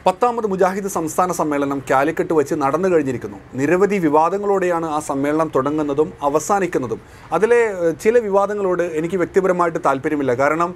പത്താമത് മുജാഹിദ് സംസ്ഥാന സമ്മേളനം കാലിക്കറ്റ് വെച്ച് നടന്നു കഴിഞ്ഞിരിക്കുന്നു നിരവധി വിവാദങ്ങളോടെയാണ് ആ സമ്മേളനം തുടങ്ങുന്നതും അവസാനിക്കുന്നതും അതിലെ ഏഹ്, ചില വിവാദങ്ങളോട് എനിക്ക് വ്യക്തിപരമായിട്ട് താല്പര്യമില്ല കാരണം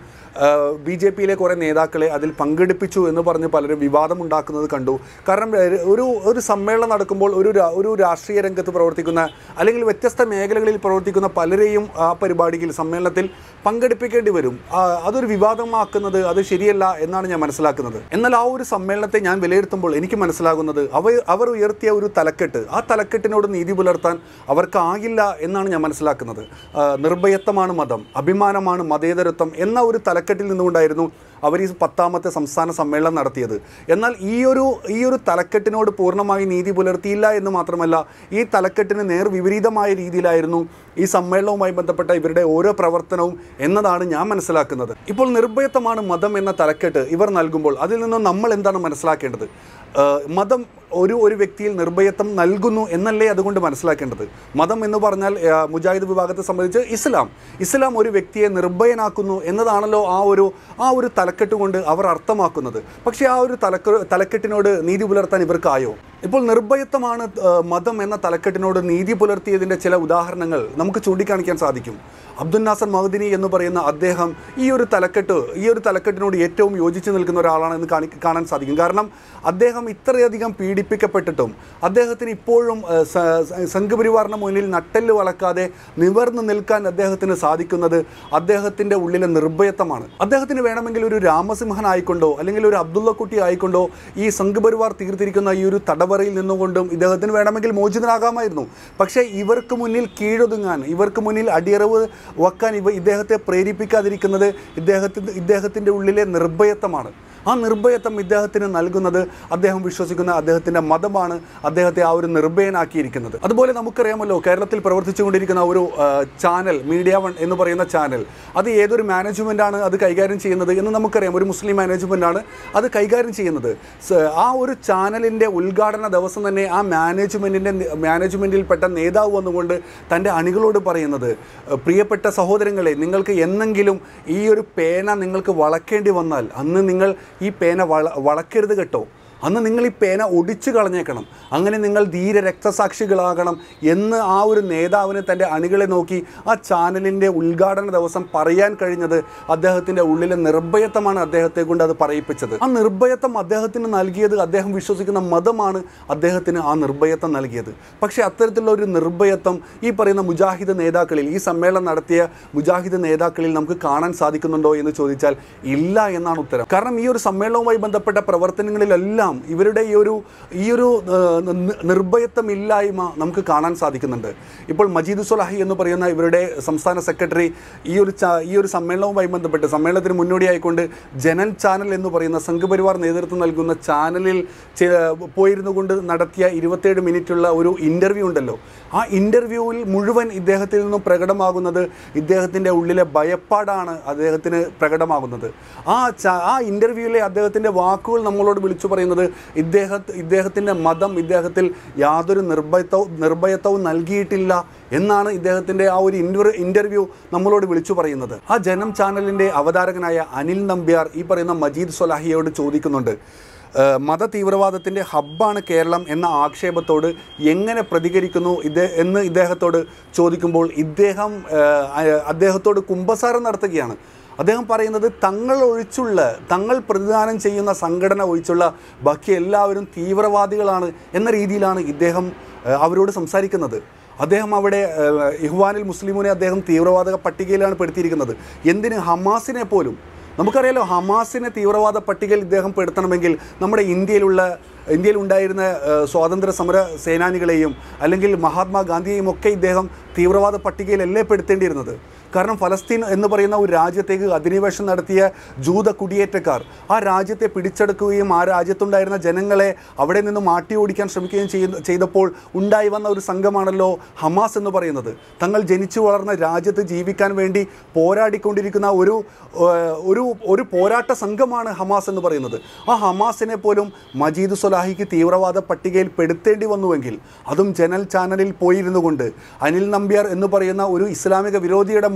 ബി ജെ പിയിലെ കുറേ നേതാക്കളെ അതിൽ പങ്കെടുപ്പിച്ചു എന്ന് പറഞ്ഞ് പലരും വിവാദമുണ്ടാക്കുന്നത് കണ്ടു കാരണം ഏഹ്, ഒരു ഒരു സമ്മേളനം നടക്കുമ്പോൾ ഒരു രാ- ഒരു രാഷ്ട്രീയ രംഗത്ത് പ്രവർത്തിക്കുന്ന അല്ലെങ്കിൽ വ്യത്യസ്ത മേഖലകളിൽ പ്രവർത്തിക്കുന്ന പലരെയും ആ പരിപാടിയിൽ സമ്മേളനത്തിൽ പങ്കെടുപ്പിക്കേണ്ടി വരും ആ, അതൊരു വിവാദമാക്കുന്നത് അത് ശരിയല്ല എന്നാണ് ഞാൻ മനസ്സിലാക്കുന്നത് എന്നാൽ ആ ഒരു സമ്മേളനത്തെ ഞാൻ വിലയിരുത്തുമ്പോൾ എനിക്ക് മനസ്സിലാകുന്നത് അവ അവർ ഉയർത്തിയ ഒരു തലക്കെട്ട് ആ തലക്കെട്ടിനോട് നീതി പുലർത്താൻ അവർക്കാകില്ല എന്നാണ് ഞാൻ മനസ്സിലാക്കുന്നത് ആ, നിർഭയത്വമാണ് മതം അഭിമാനമാണ് മതേതരത്വം എന്ന ഒരു തലക്കെട്ടിൽ നിന്നുകൊണ്ടായിരുന്നു അവർ ഈ പത്താമത്തെ സംസ്ഥാന സമ്മേളനം നടത്തിയത് എന്നാൽ ഈ ഒരു ഈ ഒരു തലക്കെട്ടിനോട് പൂർണ്ണമായി നീതി പുലർത്തിയില്ല എന്ന് മാത്രമല്ല ഈ തലക്കെട്ടിന് നേർ വിപരീതമായ രീതിയിലായിരുന്നു ഈ സമ്മേളനവുമായി ബന്ധപ്പെട്ട ഇവരുടെ ഓരോ പ്രവർത്തനവും എന്നതാണ് ഞാൻ മനസ്സിലാക്കുന്നത് ഇപ്പോൾ നിർഭയത്വമാണ് മതം എന്ന തലക്കെട്ട് ഇവർ നൽകുമ്പോൾ അതിൽ നിന്നും നമ്മൾ എന്താണ് മനസ്സിലാക്കേണ്ടത് ഏഹ് മതം ഒരു ഒരു വ്യക്തിയിൽ നിർഭയത്വം നൽകുന്നു എന്നല്ലേ അതുകൊണ്ട് മനസ്സിലാക്കേണ്ടത് മതം എന്ന് പറഞ്ഞാൽ ഏഹ് മുജാഹിദ് വിഭാഗത്തെ സംബന്ധിച്ച് ഇസ്ലാം ഇസ്ലാം ഒരു വ്യക്തിയെ നിർഭയനാക്കുന്നു എന്നതാണല്ലോ ആ ഒരു ആ ഒരു തലക്കെട്ട് കൊണ്ട് അവർ അർത്ഥമാക്കുന്നത് പക്ഷേ ആ ഒരു തലക്ക് തലക്കെട്ടിനോട് നീതി പുലർത്താൻ ഇവർക്കായോ ഇപ്പോൾ നിർഭയത്വമാണ് ഏഹ് മതം എന്ന തലക്കെട്ടിനോട് നീതി പുലർത്തിയതിൻ്റെ ചില ഉദാഹരണങ്ങൾ നമുക്ക് ചൂണ്ടിക്കാണിക്കാൻ സാധിക്കും അബ്ദുൽ നാസർ മഹദിനി എന്ന് പറയുന്ന അദ്ദേഹം ഈ ഒരു തലക്കെട്ട് ഈ ഒരു തലക്കെട്ടിനോട് ഏറ്റവും യോജിച്ച് നിൽക്കുന്ന ഒരാളാണെന്ന് കാണി കാണാൻ സാധിക്കും കാരണം അദ്ദേഹം ഇത്രയധികം പീഡിപ്പിക്കപ്പെട്ടിട്ടും അദ്ദേഹത്തിന് ഇപ്പോഴും ഏഹ്, സ- സ- സംഘപരിവാറിന് മുന്നിൽ നട്ടെല്ല് വളക്കാതെ നിവർന്നു നിൽക്കാൻ അദ്ദേഹത്തിന് സാധിക്കുന്നത് അദ്ദേഹത്തിൻ്റെ ഉള്ളിലെ നിർഭയത്വമാണ് അദ്ദേഹത്തിന് വേണമെങ്കിൽ ഒരു രാമസിംഹൻ ആയിക്കൊണ്ടോ അല്ലെങ്കിൽ ഒരു അബ്ദുള്ളക്കുട്ടി ആയിക്കൊണ്ടോ ഈ സംഘപരിവാർ തീർത്തിരിക്കുന്ന ഈ ഒരു തടവറയിൽ നിന്നുകൊണ്ടും ഇദ്ദേഹത്തിന് വേണമെങ്കിൽ മോചിതനാകാമായിരുന്നു പക്ഷേ ഇവർക്ക് മുന്നിൽ കീഴൊതുങ്ങാൻ ഇവർക്ക് മുന്നിൽ അടിയറവ് വെക്കാൻ ഇവ ഇദ്ദേഹത്തെ പ്രേരിപ്പിക്കാതിരിക്കുന്നത് ഇദ്ദേഹത്തിൻ്റെ ഇദ്ദേഹത്തിൻ്റെ ഉള്ളിലെ നിർഭയത്വമാണ് ആ നിർഭയത്വം ഇദ്ദേഹത്തിന് നൽകുന്നത് അദ്ദേഹം വിശ്വസിക്കുന്ന അദ്ദേഹത്തിൻ്റെ മതമാണ് അദ്ദേഹത്തെ ആ ഒരു നിർഭയനാക്കിയിരിക്കുന്നത് അതുപോലെ നമുക്കറിയാമല്ലോ കേരളത്തിൽ പ്രവർത്തിച്ചുകൊണ്ടിരിക്കുന്ന ഒരു ആ, ചാനൽ മീഡിയ വൺ എന്ന് പറയുന്ന ചാനൽ അത് ഏതൊരു മാനേജ്മെൻറ്റാണ് അത് കൈകാര്യം ചെയ്യുന്നത് എന്ന് നമുക്കറിയാം ഒരു മുസ്ലിം മാനേജ്മെൻറ്റാണ് അത് കൈകാര്യം ചെയ്യുന്നത് സ- ആ ഒരു ചാനലിൻ്റെ ഉദ്ഘാടന ദിവസം തന്നെ ആ മാനേജ്മെൻറ്റിൻ്റെ മാനേജ്മെൻറ്റിൽപ്പെട്ട നേതാവ് വന്നുകൊണ്ട് തൻ്റെ അണികളോട് പറയുന്നത് "ഏഹ്, പ്രിയപ്പെട്ട സഹോദരങ്ങളെ നിങ്ങൾക്ക് എന്നെങ്കിലും ഈ ഒരു പേന നിങ്ങൾക്ക് വളക്കേണ്ടി വന്നാൽ അന്ന് നിങ്ങൾ ഈ പേന വള വളക്കരുത് കേട്ടോ അന്ന് നിങ്ങൾ ഈ പേന ഒടിച്ചു കളഞ്ഞേക്കണം അങ്ങനെ നിങ്ങൾ ധീര രക്തസാക്ഷികളാകണം എന്ന് ആ ഒരു നേതാവിന് തൻ്റെ അണികളെ നോക്കി ആ ചാനലിൻ്റെ ഉദ്ഘാടന ദിവസം പറയാൻ കഴിഞ്ഞത് അദ്ദേഹത്തിൻ്റെ ഉള്ളിലെ നിർഭയത്വമാണ് അദ്ദേഹത്തെ കൊണ്ട് അത് പറയിപ്പിച്ചത് ആ നിർഭയത്വം അദ്ദേഹത്തിന് നൽകിയത് അദ്ദേഹം വിശ്വസിക്കുന്ന മതമാണ് അദ്ദേഹത്തിന് ആ നിർഭയത്വം നൽകിയത് പക്ഷേ അത്തരത്തിലുള്ള ഒരു നിർഭയത്വം ഈ പറയുന്ന മുജാഹിദ് നേതാക്കളിൽ ഈ സമ്മേളനം നടത്തിയ മുജാഹിദ് നേതാക്കളിൽ നമുക്ക് കാണാൻ സാധിക്കുന്നുണ്ടോ എന്ന് ചോദിച്ചാൽ ഇല്ല എന്നാണ് ഉത്തരം കാരണം ഈ ഒരു സമ്മേളനവുമായി ബന്ധപ്പെട്ട പ്രവർത്തനങ്ങളിലെല്ലാം ഇവരുടെ ഈ ഒരു ഈ ഒരു ഏഹ്, നി- നിർഭയത്വമില്ലായ്മ നമുക്ക് കാണാൻ സാധിക്കുന്നുണ്ട് ഇപ്പോൾ മജീദ് സുലാഹി എന്ന് പറയുന്ന ഇവരുടെ സംസ്ഥാന സെക്രട്ടറി ഈ ഒരു ചാ- ഈ ഒരു സമ്മേളനവുമായി ബന്ധപ്പെട്ട് സമ്മേളനത്തിന് മുന്നോടിയായിക്കൊണ്ട് ജനൻ ചാനൽ എന്ന് പറയുന്ന സംഘപരിവാർ നേതൃത്വം നൽകുന്ന ചാനലിൽ ചെ- പോയിരുന്നു കൊണ്ട് നടത്തിയ ഇരുപത്തേഴ് മിനിറ്റുള്ള ഒരു ഇൻ്റർവ്യൂ ഉണ്ടല്ലോ ആ ഇൻ്റർവ്യൂവിൽ മുഴുവൻ ഇദ്ദേഹത്തിൽ നിന്നും പ്രകടമാകുന്നത് ഇദ്ദേഹത്തിൻ്റെ ഉള്ളിലെ ഭയപ്പാടാണ് അദ്ദേഹത്തിന് പ്രകടമാകുന്നത് ആ ച- ആ ഇൻ്റർവ്യൂവിലെ അദ്ദേഹത്തിൻ്റെ വാക്കുകൾ നമ്മളോട് വിളിച്ചു പറയുന്നത് ഇദ്ദേഹ ഇദ്ദേഹത്തിൻ്റെ മതം ഇദ്ദേഹത്തിൽ യാതൊരു നിർഭയത്വവും നിർഭയത്വവും നൽകിയിട്ടില്ല എന്നാണ് ഇദ്ദേഹത്തിൻ്റെ ആ ഒരു ഇൻ്റർ ഇൻ്റർവ്യൂ നമ്മളോട് വിളിച്ചു പറയുന്നത് ആ ജനം ചാനലിൻ്റെ അവതാരകനായ അനിൽ നമ്പ്യാർ ഈ പറയുന്ന മജീദ് സൊലാഹിയോട് ചോദിക്കുന്നുണ്ട് ഏഹ് മത തീവ്രവാദത്തിൻ്റെ ഹബ്ബാണ് കേരളം എന്ന ആക്ഷേപത്തോട് എങ്ങനെ പ്രതികരിക്കുന്നു ഇദ്ദേ എന്ന് ഇദ്ദേഹത്തോട് ചോദിക്കുമ്പോൾ ഇദ്ദേഹം ഏഹ് അ- അദ്ദേഹത്തോട് കുംഭസാരം നടത്തുകയാണ് അദ്ദേഹം പറയുന്നത് തങ്ങൾ ഒഴിച്ചുള്ള തങ്ങൾ പ്രതിദാനം ചെയ്യുന്ന സംഘടന ഒഴിച്ചുള്ള ബാക്കി എല്ലാവരും തീവ്രവാദികളാണ് എന്ന രീതിയിലാണ് ഇദ്ദേഹം ഏഹ് അവരോട് സംസാരിക്കുന്നത് അദ്ദേഹം അവിടെ ഏഹ് ഇഹ്വാനിൽ മുസ്ലിമിനെ അദ്ദേഹം തീവ്രവാദ പട്ടികയിലാണ് പെടുത്തിയിരിക്കുന്നത് എന്തിന് ഹമാസിനെ പോലും നമുക്കറിയാലോ ഹമാസിനെ തീവ്രവാദ പട്ടികയിൽ ഇദ്ദേഹം പെടുത്തണമെങ്കിൽ നമ്മുടെ ഇന്ത്യയിലുള്ള ഇന്ത്യയിൽ ഉണ്ടായിരുന്ന ഏഹ്, സ്വാതന്ത്ര്യ സമര സേനാനികളെയും അല്ലെങ്കിൽ മഹാത്മാഗാന്ധിയെയും ഒക്കെ ഇദ്ദേഹം തീവ്രവാദ പട്ടികയിലല്ലേ പെടുത്തേണ്ടിയിരുന്നത് കാരണം ഫലസ്തീൻ എന്ന് പറയുന്ന ഒരു രാജ്യത്തേക്ക് അധിനിവേശം നടത്തിയ ജൂത കുടിയേറ്റക്കാർ ആ രാജ്യത്തെ പിടിച്ചെടുക്കുകയും ആ രാജ്യത്തുണ്ടായിരുന്ന ജനങ്ങളെ അവിടെ നിന്ന് മാറ്റി ഓടിക്കാൻ ശ്രമിക്കുകയും ചെയ്ത ചെയ്തപ്പോൾ ഉണ്ടായി വന്ന ഒരു സംഘമാണല്ലോ ഹമാസ് എന്ന് പറയുന്നത് തങ്ങൾ ജനിച്ചു വളർന്ന രാജ്യത്ത് ജീവിക്കാൻ വേണ്ടി പോരാടിക്കൊണ്ടിരിക്കുന്ന ഒരു ഏഹ്, ഒരു ഒരു പോരാട്ട സംഘമാണ് ഹമാസ് എന്ന് പറയുന്നത് ആ ഹമാസിനെ പോലും മജീദ് സൊലാഹിക്ക് തീവ്രവാദ പട്ടികയിൽ പെടുത്തേണ്ടി വന്നുവെങ്കിൽ അതും ജനൽ ചാനലിൽ പോയിരുന്നു കൊണ്ട് അനിൽ നമ്പ്യാർ എന്ന് പറയുന്ന ഒരു ഇസ്ലാമിക വിരോധിയുടെ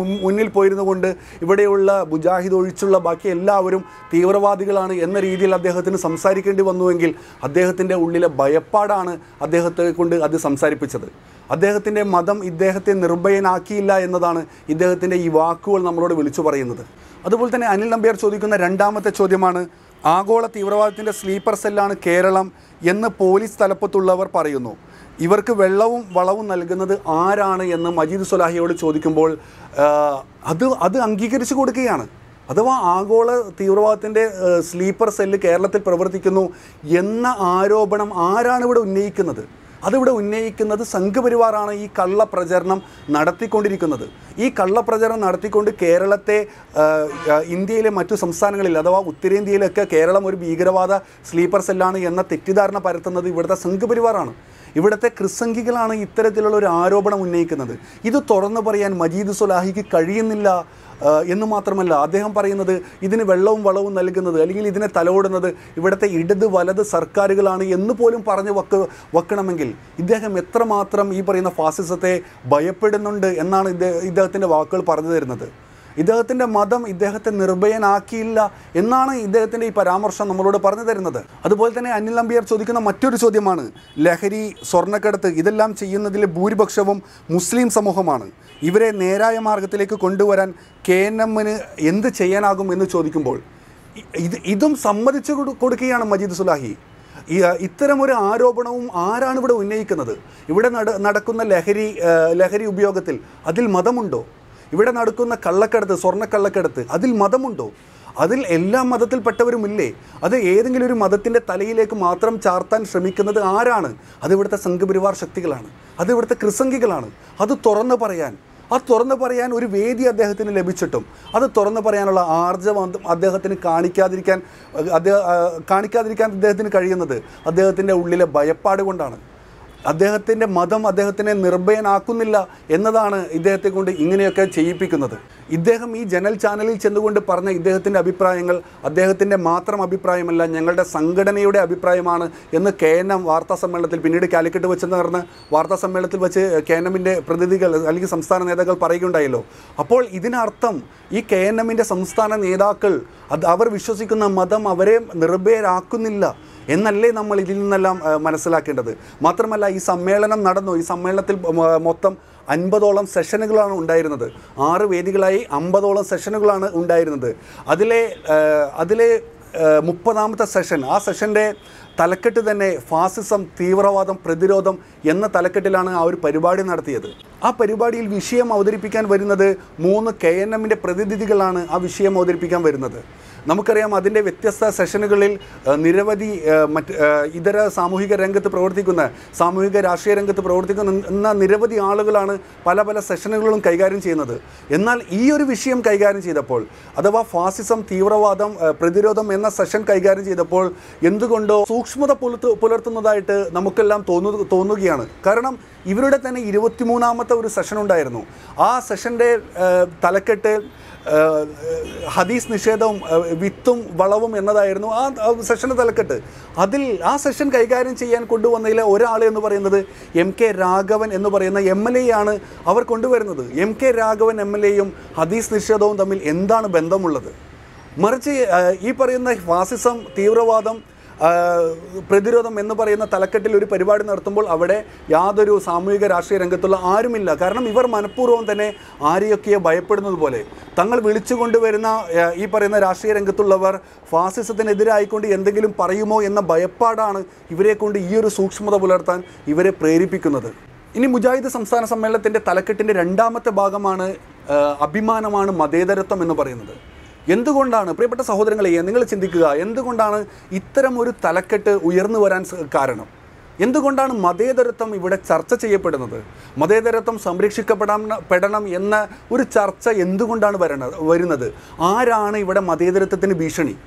മുൻ- മുന്നിൽ പോയിരുന്നു കൊണ്ട് ഇവിടെയുള്ള മുജാഹിദ് ഒഴിച്ചുള്ള ബാക്കി എല്ലാവരും തീവ്രവാദികളാണ് എന്ന രീതിയിൽ അദ്ദേഹത്തിന് സംസാരിക്കേണ്ടി വന്നുവെങ്കിൽ അദ്ദേഹത്തിൻ്റെ ഉള്ളിലെ ഭയപ്പാടാണ് അദ്ദേഹത്തെ കൊണ്ട് അത് സംസാരിപ്പിച്ചത് അദ്ദേഹത്തിൻ്റെ മതം ഇദ്ദേഹത്തെ നിർഭയനാക്കിയില്ല എന്നതാണ് ഇദ്ദേഹത്തിൻ്റെ ഈ വാക്കുകൾ നമ്മളോട് വിളിച്ചു പറയുന്നത് അതുപോലെ തന്നെ അനിൽ നമ്പ്യാർ ചോദിക്കുന്ന രണ്ടാമത്തെ ചോദ്യമാണ് ആഗോള തീവ്രവാദത്തിൻ്റെ സ്ലീപ്പർ സെല്ലാണ് കേരളം എന്ന് പോലീസ് തലപ്പത്തുള്ളവർ പറയുന്നു ഇവർക്ക് വെള്ളവും വളവും നൽകുന്നത് ആരാണ് എന്ന് മജീദ് സുലാഹിയോട് ചോദിക്കുമ്പോൾ ആ, അത് അത് അംഗീകരിച്ചു കൊടുക്കുകയാണ് അഥവാ ആഗോള തീവ്രവാദത്തിൻ്റെ സ്ലീപ്പർ സെല്ല് കേരളത്തിൽ പ്രവർത്തിക്കുന്നു എന്ന ആരോപണം ആരാണ് ഇവിടെ ഉന്നയിക്കുന്നത് അതിവിടെ ഉന്നയിക്കുന്നത് സംഘപരിവാറാണ് ഈ കള്ളപ്രചരണം നടത്തിക്കൊണ്ടിരിക്കുന്നത് ഈ കള്ളപ്രചരണം നടത്തിക്കൊണ്ട് കേരളത്തെ ആ, ആ, ഇന്ത്യയിലെ മറ്റു സംസ്ഥാനങ്ങളിൽ അഥവാ ഉത്തരേന്ത്യയിലൊക്കെ കേരളം ഒരു ഭീകരവാദ സ്ലീപ്പർ സെല്ലാണ് എന്ന തെറ്റിദ്ധാരണ പരത്തുന്നത് ഇവിടുത്തെ സംഘപരിവാറാണ് ഇവിടുത്തെ ക്രിസംഖികളാണ് ഇത്തരത്തിലുള്ള ഒരു ആരോപണം ഉന്നയിക്കുന്നത് ഇത് തുറന്നു പറയാൻ മജീദ് സുലാഹിക്ക് കഴിയുന്നില്ല ആ, എന്ന് മാത്രമല്ല അദ്ദേഹം പറയുന്നത് ഇതിന് വെള്ളവും വളവും നൽകുന്നത് അല്ലെങ്കിൽ ഇതിനെ തലോടുന്നത് ഇവിടുത്തെ ഇടത് വലത് സർക്കാരുകളാണ് എന്ന് പോലും പറഞ്ഞു വക്ക് വെക്കണമെങ്കിൽ ഇദ്ദേഹം എത്രമാത്രം ഈ പറയുന്ന ഫാസിസത്തെ ഭയപ്പെടുന്നുണ്ട് എന്നാണ് ഇദ്ദേഹ ഇദ്ദേഹത്തിൻ്റെ വാക്കുകൾ പറഞ്ഞു തരുന്നത് ഇദ്ദേഹത്തിൻ്റെ മതം ഇദ്ദേഹത്തെ നിർഭയനാക്കിയില്ല എന്നാണ് ഇദ്ദേഹത്തിൻ്റെ ഈ പരാമർശം നമ്മളോട് പറഞ്ഞു തരുന്നത് അതുപോലെ തന്നെ അനിൽ നമ്പിയാർ ചോദിക്കുന്ന മറ്റൊരു ചോദ്യമാണ് ലഹരി സ്വർണ്ണക്കടത്ത് ഇതെല്ലാം ചെയ്യുന്നതിലെ ഭൂരിപക്ഷവും മുസ്ലിം സമൂഹമാണ് ഇവരെ നേരായ മാർഗത്തിലേക്ക് കൊണ്ടുവരാൻ കെ എൻ എമ്മിന് എന്ത് ചെയ്യാനാകും എന്ന് ചോദിക്കുമ്പോൾ ഇ- ഇത് ഇതും സമ്മതിച്ചു കൊടു- കൊടുക്കുകയാണ് മജീദ് സുലാഹി ഈ, ആ, ഇത്തരമൊരു ആരോപണവും ആരാണ് ഇവിടെ ഉന്നയിക്കുന്നത് ഇവിടെ നട നടക്കുന്ന ലഹരി ആ, ലഹരി ഉപയോഗത്തിൽ അതിൽ മതമുണ്ടോ ഇവിടെ നടക്കുന്ന കള്ളക്കടത്ത് സ്വർണ്ണക്കള്ളക്കടത്ത് അതിൽ മതമുണ്ടോ അതിൽ എല്ലാ മതത്തിൽപ്പെട്ടവരുമില്ലേ അത് ഏതെങ്കിലും ഒരു മതത്തിൻ്റെ തലയിലേക്ക് മാത്രം ചാർത്താൻ ശ്രമിക്കുന്നത് ആരാണ് അത് ഇവിടുത്തെ സംഘപരിവാർ ശക്തികളാണ് അത് ഇവിടുത്തെ ക്രിസംഗികളാണ് അത് തുറന്നു പറയാൻ ആ തുറന്നു പറയാൻ ഒരു വേദി അദ്ദേഹത്തിന് ലഭിച്ചിട്ടും അത് തുറന്നു പറയാനുള്ള ആർജവം അദ്ദേഹത്തിന് കാണിക്കാതിരിക്കാൻ അദ്ദേഹം കാണിക്കാതിരിക്കാൻ അദ്ദേഹത്തിന് കഴിയുന്നത് അദ്ദേഹത്തിൻ്റെ ഉള്ളിലെ ഭയപ്പാട് കൊണ്ടാണ് അദ്ദേഹത്തിൻ്റെ മതം അദ്ദേഹത്തിനെ നിർഭയനാക്കുന്നില്ല എന്നതാണ് ഇദ്ദേഹത്തെ കൊണ്ട് ഇങ്ങനെയൊക്കെ ചെയ്യിപ്പിക്കുന്നത് ഇദ്ദേഹം ഈ ജനൽ ചാനലിൽ ചെന്നുകൊണ്ട് പറഞ്ഞ ഇദ്ദേഹത്തിൻ്റെ അഭിപ്രായങ്ങൾ അദ്ദേഹത്തിൻ്റെ മാത്രം അഭിപ്രായമല്ല ഞങ്ങളുടെ സംഘടനയുടെ അഭിപ്രായമാണ് എന്ന് കെ എൻ എം വാർത്താ സമ്മേളനത്തിൽ പിന്നീട് കാലിക്കറ്റ് വെച്ച് നടന്ന വാർത്താ സമ്മേളനത്തിൽ വെച്ച് കെ എൻ എമ്മിൻ്റെ പ്രതിനിധികൾ അല്ലെങ്കിൽ സംസ്ഥാന നേതാക്കൾ പറയുകയുണ്ടായല്ലോ അപ്പോൾ ഇതിനർത്ഥം ഈ കെ എൻ എമ്മിൻ്റെ സംസ്ഥാന നേതാക്കൾ അത് അവർ വിശ്വസിക്കുന്ന മതം അവരെ നിർഭയരാക്കുന്നില്ല എന്നല്ലേ നമ്മൾ ഇതിൽ നിന്നെല്ലാം ആ, മനസ്സിലാക്കേണ്ടത് മാത്രമല്ല ഈ സമ്മേളനം നടന്നു ഈ സമ്മേളനത്തിൽ മ- മൊത്തം അൻപതോളം സെഷനുകളാണ് ഉണ്ടായിരുന്നത് ആറ് വേദികളായി അമ്പതോളം സെഷനുകളാണ് ഉണ്ടായിരുന്നത് അതിലെ ആ, അതിലെ ആ, മുപ്പതാമത്തെ സെഷൻ ആ സെഷൻ്റെ തലക്കെട്ട് തന്നെ ഫാസിസം തീവ്രവാദം പ്രതിരോധം എന്ന തലക്കെട്ടിലാണ് ആ ഒരു പരിപാടി നടത്തിയത് ആ പരിപാടിയിൽ വിഷയം അവതരിപ്പിക്കാൻ വരുന്നത് മൂന്ന് കെ എൻ എമ്മിൻ്റെ പ്രതിനിധികളാണ് ആ വിഷയം അവതരിപ്പിക്കാൻ വരുന്നത് നമുക്കറിയാം അതിൻ്റെ വ്യത്യസ്ത സെഷനുകളിൽ ഏഹ്, നിരവധി ഏഹ്, മറ്റ് ഏഹ്, ഇതര സാമൂഹിക രംഗത്ത് പ്രവർത്തിക്കുന്ന സാമൂഹിക രാഷ്ട്രീയ രംഗത്ത് പ്രവർത്തിക്കുന്ന എന്ന നിരവധി ആളുകളാണ് പല പല സെഷനുകളും കൈകാര്യം ചെയ്യുന്നത് എന്നാൽ ഈ ഒരു വിഷയം കൈകാര്യം ചെയ്തപ്പോൾ അഥവാ ഫാസിസം തീവ്രവാദം ഏഹ്, പ്രതിരോധം എന്ന സെഷൻ കൈകാര്യം ചെയ്തപ്പോൾ എന്തുകൊണ്ടോ സൂക്ഷ്മത പുലർത്തു പുലർത്തുന്നതായിട്ട് നമുക്കെല്ലാം തോന്നു തോന്നുകയാണ് കാരണം ഇവരുടെ തന്നെ ഇരുപത്തിമൂന്നാമത്തെ ഒരു സെഷൻ ഉണ്ടായിരുന്നു ആ സെഷൻ്റെ തലക്കെട്ട് ഏഹ്, ഹദീസ് നിഷേധവും ഏഹ്, വിത്തും വളവും എന്നതായിരുന്നു ആ ആ സെഷൻ്റെ തലക്കെട്ട് അതിൽ ആ സെഷൻ കൈകാര്യം ചെയ്യാൻ കൊണ്ടുവന്നതിലെ ഒരാൾ എന്ന് പറയുന്നത് എം കെ രാഘവൻ എന്ന് പറയുന്ന എം എൽ എ ആണ് അവർ കൊണ്ടുവരുന്നത് M K Raghavan M L എയും ഹദീസ് നിഷേധവും തമ്മിൽ എന്താണ് ബന്ധമുള്ളത് മറിച്ച് ഏഹ്, ഈ പറയുന്ന ഫാസിസം തീവ്രവാദം ആ, പ്രതിരോധം എന്ന് പറയുന്ന തലക്കെട്ടിൽ ഒരു പരിപാടി നടത്തുമ്പോൾ അവിടെ യാതൊരു സാമൂഹിക രാഷ്ട്രീയ രംഗത്തുള്ള ആരുമില്ല കാരണം ഇവർ മനഃപൂർവ്വം തന്നെ ആരെയൊക്കെ ഭയപ്പെടുന്നത് പോലെ തങ്ങൾ വിളിച്ചു കൊണ്ടുവരുന്ന ആ, ഈ പറയുന്ന രാഷ്ട്രീയ രംഗത്തുള്ളവർ ഫാസിസത്തിനെതിരായിക്കൊണ്ട് എന്തെങ്കിലും പറയുമോ എന്ന ഭയപ്പാടാണ് ഇവരെ കൊണ്ട് ഈ ഒരു സൂക്ഷ്മത പുലർത്താൻ ഇവരെ പ്രേരിപ്പിക്കുന്നത് ഇനി മുജാഹിദ് സംസ്ഥാന സമ്മേളനത്തിൻ്റെ തലക്കെട്ടിൻ്റെ രണ്ടാമത്തെ ഭാഗമാണ് ആ, അഭിമാനമാണ് മതേതരത്വം എന്ന് പറയുന്നത് എന്തുകൊണ്ടാണ് പ്രിയപ്പെട്ട സഹോദരങ്ങളെ നിങ്ങൾ ചിന്തിക്കുക എന്തുകൊണ്ടാണ് ഇത്തരം ഒരു തലക്കെട്ട് ഉയർന്നു വരാൻ സ- കാരണം എന്തുകൊണ്ടാണ് മതേതരത്വം ഇവിടെ ചർച്ച ചെയ്യപ്പെടുന്നത് മതേതരത്വം സംരക്ഷിക്കപ്പെടാൻ പെടണം എന്ന ഒരു ചർച്ച എന്തുകൊണ്ടാണ് വരണത് വരുന്നത് ആരാണ് ഇവിടെ മതേതരത്വത്തിന് ഭീഷണി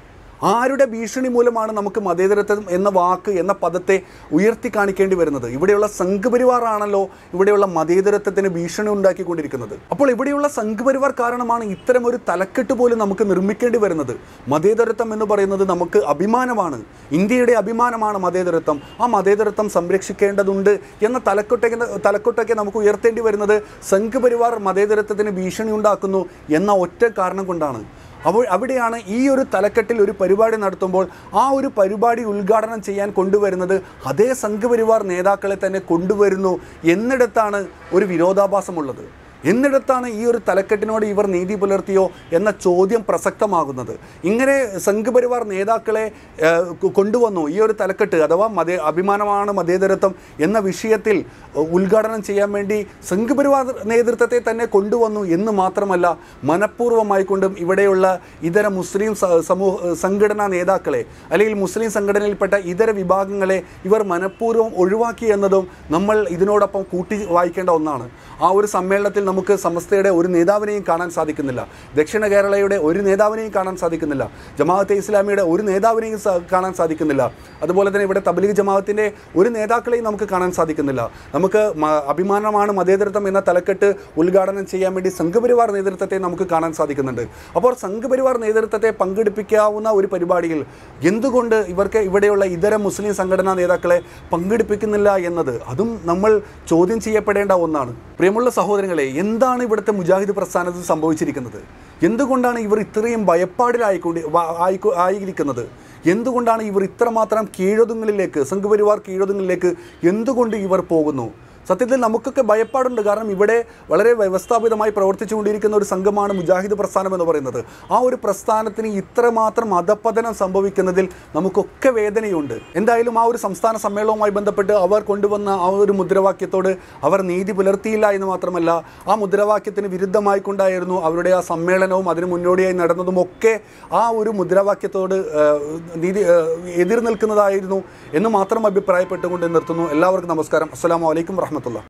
ആരുടെ ഭീഷണി മൂലമാണ് നമുക്ക് മതേതരത്വം എന്ന വാക്ക് എന്ന പദത്തെ ഉയർത്തി കാണിക്കേണ്ടി വരുന്നത് ഇവിടെയുള്ള സംഘപരിവാറാണല്ലോ ഇവിടെയുള്ള മതേതരത്വത്തിന് ഭീഷണി ഉണ്ടാക്കിക്കൊണ്ടിരിക്കുന്നത് അപ്പോൾ ഇവിടെയുള്ള സംഘപരിവാർ കാരണമാണ് ഇത്തരം ഒരു തലക്കെട്ട് പോലും നമുക്ക് നിർമ്മിക്കേണ്ടി വരുന്നത് മതേതരത്വം എന്ന് പറയുന്നത് നമുക്ക് അഭിമാനമാണ് ഇന്ത്യയുടെ അഭിമാനമാണ് മതേതരത്വം ആ മതേതരത്വം സംരക്ഷിക്കേണ്ടതുണ്ട് എന്ന തലക്കൊട്ടൊക്കെ തലക്കൊട്ടൊക്കെ നമുക്ക് ഉയർത്തേണ്ടി വരുന്നത് സംഘപരിവാർ മതേതരത്വത്തിന് ഭീഷണി ഉണ്ടാക്കുന്നു എന്ന ഒറ്റ കാരണം കൊണ്ടാണ് അപ്പോൾ അവിടെയാണ് ഈ ഒരു തലക്കെട്ടിൽ ഒരു പരിപാടി നടത്തുമ്പോൾ ആ ഒരു പരിപാടി ഉദ്ഘാടനം ചെയ്യാൻ കൊണ്ടുവരുന്നത് അതേ സംഘപരിവാർ നേതാക്കളെ തന്നെ കൊണ്ടുവരുന്നു എന്നിടത്താണ് ഒരു വിരോധാഭാസമുള്ളത് എന്നിടത്താണ് ഈ ഒരു തലക്കെട്ടിനോട് ഇവർ നീതി പുലർത്തിയോ എന്ന ചോദ്യം പ്രസക്തമാകുന്നത് ഇങ്ങനെ സംഘപരിവാർ നേതാക്കളെ ഏഹ്, കൊ- കൊണ്ടുവന്നു ഈ ഒരു തലക്കെട്ട് അഥവാ മതേ അഭിമാനമാണ് മതേതരത്വം എന്ന വിഷയത്തിൽ ഏഹ്, ഉദ്ഘാടനം ചെയ്യാൻ വേണ്ടി സംഘപരിവാർ നേതൃത്വത്തെ തന്നെ കൊണ്ടുവന്നു എന്ന് മാത്രമല്ല മനഃപൂർവ്വമായിക്കൊണ്ടും ഇവിടെയുള്ള ഇതര മുസ്ലിം സ- സമൂഹ സംഘടനാ നേതാക്കളെ അല്ലെങ്കിൽ മുസ്ലിം സംഘടനയിൽപ്പെട്ട ഇതര വിഭാഗങ്ങളെ ഇവർ മനഃപൂർവ്വം ഒഴിവാക്കി എന്നതും നമ്മൾ ഇതിനോടൊപ്പം കൂട്ടി വായിക്കേണ്ട ഒന്നാണ് ആ ഒരു സമ്മേളനത്തിൽ നമുക്ക് സമസ്തയുടെ ഒരു നേതാവിനെയും കാണാൻ സാധിക്കുന്നില്ല ദക്ഷിണ കേരളയുടെ ഒരു നേതാവിനെയും കാണാൻ സാധിക്കുന്നില്ല ജമാഅത്തെ ഇസ്ലാമിയുടെ ഒരു നേതാവിനെയും സ- കാണാൻ സാധിക്കുന്നില്ല അതുപോലെ തന്നെ ഇവിടെ തബ്ലീഗ് ജമാഅത്തിൻ്റെ ഒരു നേതാക്കളെയും നമുക്ക് കാണാൻ സാധിക്കുന്നില്ല നമുക്ക് മ- അഭിമാനമാണ് മതേതരത്വം എന്ന തലക്കെട്ട് ഉദ്ഘാടനം ചെയ്യാൻ വേണ്ടി സംഘപരിവാർ നേതൃത്വത്തെ നമുക്ക് കാണാൻ സാധിക്കുന്നുണ്ട് അപ്പോൾ സംഘപരിവാർ നേതൃത്വത്തെ പങ്കെടുപ്പിക്കാവുന്ന ഒരു പരിപാടിയിൽ എന്തുകൊണ്ട് ഇവർക്ക് ഇവിടെയുള്ള ഇതര മുസ്ലിം സംഘടനാ നേതാക്കളെ പങ്കെടുപ്പിക്കുന്നില്ല എന്നത് അതും നമ്മൾ ചോദ്യം ചെയ്യപ്പെടേണ്ട ഒന്നാണ് പ്രിയമുള്ള സഹോദരങ്ങളെ എന്താണ് ഇവിടുത്തെ മുജാഹിദ് പ്രസ്ഥാനത്തിൽ സംഭവിച്ചിരിക്കുന്നത് എന്തുകൊണ്ടാണ് ഇവർ ഇത്രയും ഭയപ്പാടിലായിക്കൊണ്ട് വ- ആയിക്കൊ- ആയിരിക്കുന്നത് എന്തുകൊണ്ടാണ് ഇവർ ഇത്രമാത്രം കീഴൊതുങ്ങലിലേക്ക് സംഘപരിവാർ കീഴൊതുങ്ങലിലേക്ക് എന്തുകൊണ്ട് ഇവർ പോകുന്നു സത്യത്തിൽ നമുക്കൊക്കെ ഭയപ്പാടുണ്ട് കാരണം ഇവിടെ വളരെ വ്യവസ്ഥാപിതമായി പ്രവർത്തിച്ചുകൊണ്ടിരിക്കുന്ന ഒരു സംഘമാണ് മുജാഹിദ് പ്രസ്ഥാനം എന്ന് പറയുന്നത് ആ ഒരു പ്രസ്ഥാനത്തിന് ഇത്രമാത്രം അധപ്പതനം സംഭവിക്കുന്നതിൽ നമുക്കൊക്കെ വേദനയുണ്ട് എന്തായാലും ആ ഒരു സംസ്ഥാന സമ്മേളനവുമായി ബന്ധപ്പെട്ട് അവർ കൊണ്ടുവന്ന ആ ഒരു മുദ്രാവാക്യത്തോട് അവർ നീതി പുലർത്തിയില്ല എന്ന് മാത്രമല്ല ആ മുദ്രാവാക്യത്തിന് വിരുദ്ധമായി കൊണ്ടായിരുന്നു അവരുടെ ആ സമ്മേളനവും അതിന് മുന്നോടിയായി നടന്നതും ഒക്കെ ആ ഒരു മുദ്രാവാക്യത്തോട് ഏഹ്, നീതി ഏഹ്, എതിർ നിൽക്കുന്നതായിരുന്നു എന്ന് മാത്രം അഭിപ്രായപ്പെട്ടുകൊണ്ട് നിർത്തുന്നു എല്ലാവർക്കും നമസ്കാരം അസ്സലാമു അലൈക്കും വറഹമത്തുള്ള